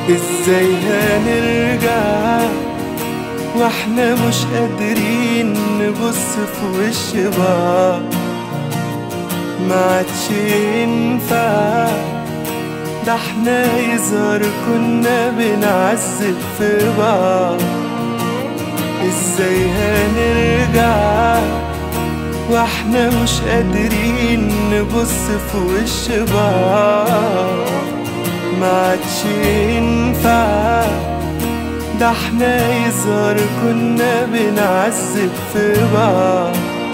ازاي هنرجع واحنا مش قادرين نبص في وش بعض ما عادش ينفع ده احنا يظهر كنا بنعذب في بعض ازاي هنرجع واحنا مش قادرين نبص في وش بعض ما عادش ينفع ده احنا يظهر كنا بنعذب في بعض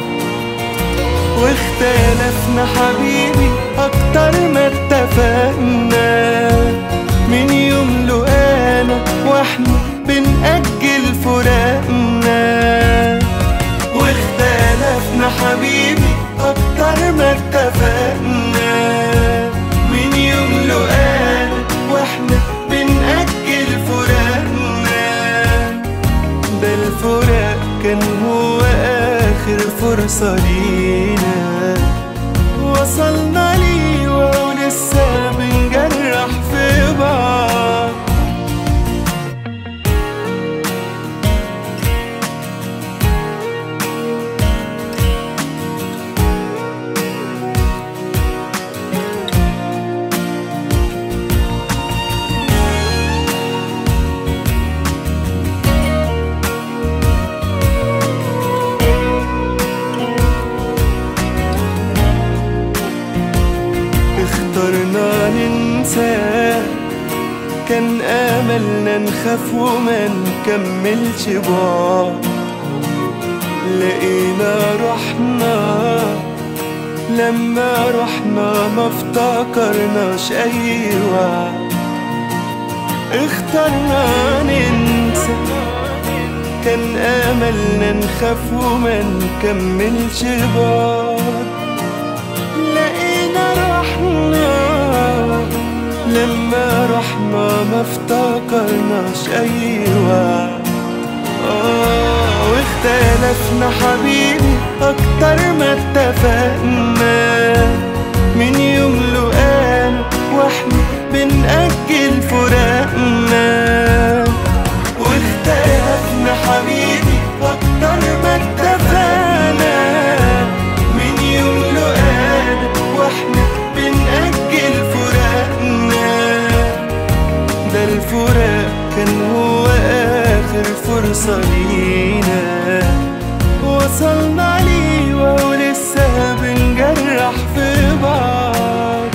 واختلفنا حبيبي اكتر ما اتفقنا من يوم لقانا واحنا بنأجل فراقنا واختلفنا حبيبي اكتر ما اتفقنا من يوم لقانا واحنا بنأجل فراقنا ده الفراق كان هو آخر فرصة لينا وصلنا ليه وهو لسه بنجرح في بعض اخترنا ننسى كان املنا نخاف وما نكملش بعض لقينا رحنا لما رحنا ما افتكرناش اي وعد اخترنا ننسى كان املنا نخاف وما نكملش بعض لقينا رحنا لما رحنا ما افتكرناش اي وعد اه واختلفنا حبيبي اكتر ما اتفقنا من يوم لقانا واحنا بنأجل فراقنا واختلفنا حبيبي اكتر ما اتفقنا من يوم لقانا واحنا بنأجل فراقنا ده الفراق كان هو آخر فرصة لينا وصلنا ليه وهو لسه بنجرح في بعض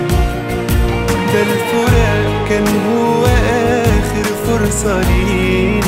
ده الفراق كان هو آخر فرصة لينا